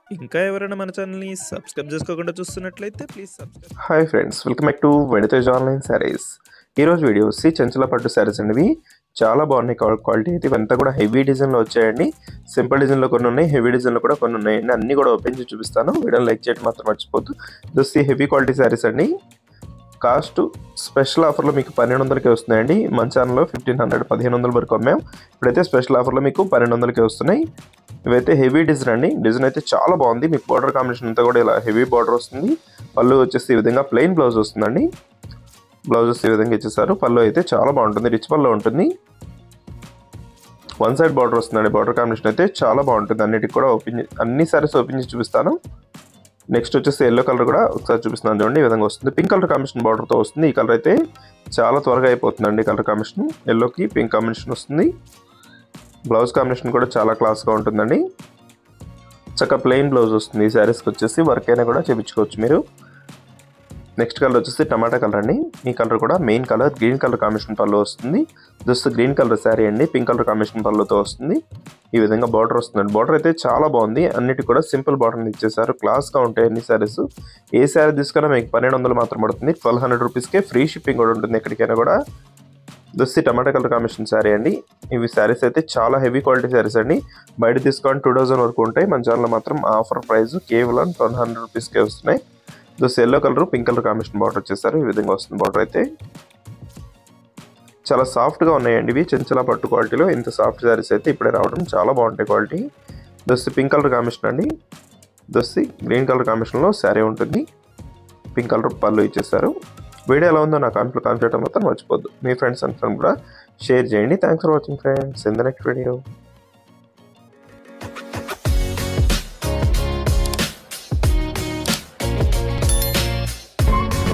ఇంకా ఎవరైనా మన ఛానల్ని సబ్స్క్రైబ్ చేసుకోకుండా చూస్తున్నట్లయితే please subscribe hi friends welcome back to వెడితేజ్ ఆన్లైన్ శారీస్ ఈరోజు వీడియో వచ్చి చెంచల పట్టు శారీస్ అనేవి చాలా బాగున్నాయి క్వా- క్వాలిటీ అయితే ఇవంతా కూడా హెవీ డిజైన్లో వచ్చాయండి సింపుల్ డిజైన్లో కొన్ని ఉన్నాయి హెవీ డిజైన్లో కూడా కొన్ని ఉన్నాయండి అన్నీ కూడా ఓపెన్ చేసి చూపిస్తాను వీడియోని లైక్ చేయడం మాత్రం మర్చిపోద్దు దోస్తి హెవీ క్వాలిటీ శారీస్ అండి కాస్ట్ స్పెషల్ ఆఫర్లో మీకు పన్నెండు వందలకే వస్తున్నాయండి మన ఛానల్లో ఫిఫ్టీన్ హండ్రెడ్ పదిహేను వందల వరకు అమ్మాం ఇప్పుడైతే స్పెషల్ ఆఫర్లో మీకు పన్నెండు వందలకే వస్తున్నాయి ఇవైతే హెవీ డిజైన్ అండి డిజైన్ అయితే చాలా బాగుంది మీకు బార్డర్ కాంబినేషన్ అంతా కూడా ఇలా హెవీ బార్డర్ వస్తుంది పళ్ళు వచ్చేసి ఈ విధంగా ప్లెయిన్ బ్లౌజ్ వస్తుందండి బ్లౌజెస్ ఈ విధంగా ఇచ్చేసారు పళ్ళు అయితే చాలా బాగుంటుంది రిచ్ పళ్ళు ఉంటుంది వన్ సైడ్ బార్డర్ వస్తుందండి బార్డర్ కాంబినేషన్ అయితే చాలా బాగుంటుంది అన్నిటికి కూడా ఓపెన్ చే- అన్ని సారీస్ ఓపెన్ చేసి చూపిస్తాను నెక్స్ట్ వచ్చేసి ఎల్లో కలర్ కూడా ఒకసారి చూపిస్తున్నాను చూడండి ఈ విధంగా వస్తుంది పింక్ కలర్ కాంబినేషన్ బార్డర్తో వస్తుంది ఈ కలర్ అయితే చాలా త్వరగా అయిపోతుందండి కలర్ కాంబినేషన్ ఎల్లోకి పింక్ కాంబినేషన్ వస్తుంది బ్లౌజ్ కాంబినేషన్ కూడా చాలా క్లాస్గా ఉంటుందండి చక్కగా ప్లెయిన్ బ్లౌజ్ వస్తుంది ఈ శారీస్కి వచ్చేసి వర్క్ అయినా కూడా చేయించుకోవచ్చు మీరు నెక్స్ట్ కలర్ వచ్చేసి టమాటా కలర్ అండి ఈ కలర్ కూడా main colour green colour combination పళ్ళు వస్తుంది జస్ట్ గ్రీన్ కలర్ శారీ అండి పింక్ కలర్ కాంబినేషన్ పళ్ళుతో వస్తుంది ఈ విధంగా బార్డర్ వస్తుందండి బార్డర్ అయితే చాలా బాగుంది అన్నిటి కూడా సింపుల్ బార్డర్ ఇచ్చేసారు క్లాస్గా ఉంటాయి అన్ని శారీస్ ఏ శారీ తీసుకున్నా మీకు పన్నెండు వందలు మాత్రం పడుతుంది ట్వెల్వ్ హండ్రెడ్ రూపీస్కే ఫ్రీ షిప్పింగ్ కూడా ఉంటుంది ఎక్కడికైనా కూడా దొస్తి టమాటా కలర్ కాంబినేషన్ శారీ అండి ఇవి శారీస్ అయితే చాలా హెవీ క్వాలిటీ శారీస్ అండి బయట డిస్కౌంట్ టూ థౌసండ్ వరకు ఉంటాయి మన ఛానల్లో మాత్రం ఆఫర్ ప్రైస్ కేవలం ట్వెల్వ్ హండ్రెడ్ రూపీస్కే వస్తున్నాయి those yellow colour pink colour combination border వచ్చేసారు ఈ విధంగా వస్తుంది బార్డర్ అయితే చాలా సాఫ్ట్గా ఉన్నాయండి ఇవి చెంచల పట్టు క్వాలిటీలో ఇంత సాఫ్ట్ శారీస్ అయితే ఇప్పుడే రావడం చాలా బాగుంటాయి క్వాలిటీ దోస్తి పింక్ కలర్ కాంబినేషన్ అండి దోస్తి గ్రీన్ కలర్ కాంబినేషన్లో శారీ ఉంటుంది పింక్ కలర్ పళ్ళు ఇచ్చేసారు వీడియో ఎలా ఉందో నాకు కాన్ఫిల్ కాన్ఫిడెంట్ మాత్రం మర్చిపోద్దు మీ ఫ్రెండ్స్ అండ్ ఫ్రెండ్ కూడా షేర్ చేయండి thanks for watching friends in the next video